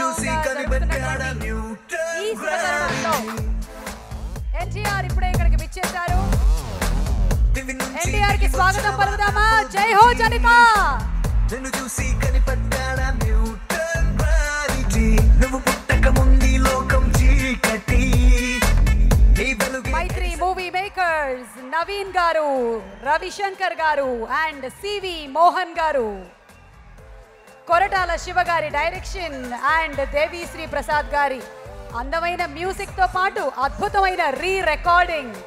వైభవంగా జరుగుతున్నటువంటి ఈ శుభతరుణంలో ఎన్టీఆర్ ఇప్పుడే ఇక్కడికి విచ్చేశారు ఎన్టీఆర్ కి స్వాగతం పలుకుదామా జై హో జనిత నిన్ను చూసి కనిపడ్డాడా న్యూటన్ గ్రావిటీ నువ్వు పుట్టక ముందు ఈ లోకం చీకటి నీ వెలుగు మైత్రి మూవీ మేకర్స్ నవీన్ గారు రవిశంకర్ గారు అండ్ సివి మోహన్ గారు కొరటాల శివ గారి డైరెక్షన్ అండ్ దేవిశ్రీ ప్రసాద్ గారి అందమైన మ్యూజిక్ తో పాటు అద్భుతమైన రీ రికార్డింగ్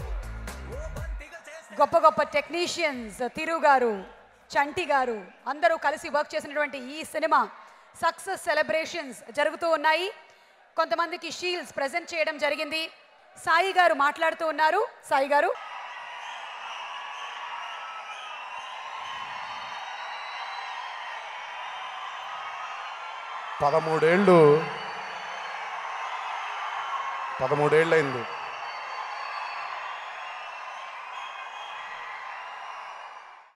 గొప్ప గొప్ప టెక్నీషియన్స్ తిరు గారు చంటి గారు అందరూ కలిసి వర్క్ చేసినటువంటి ఈ సినిమా సక్సెస్ సెలబ్రేషన్స్ జరుగుతూ ఉన్నాయి కొంతమందికి షీల్డ్స్ ప్రజెంట్ చేయడం జరిగింది సాయి గారు మాట్లాడుతూ ఉన్నారు సాయి గారు పదమూడేళ్ళు పదమూడేళ్ళైంది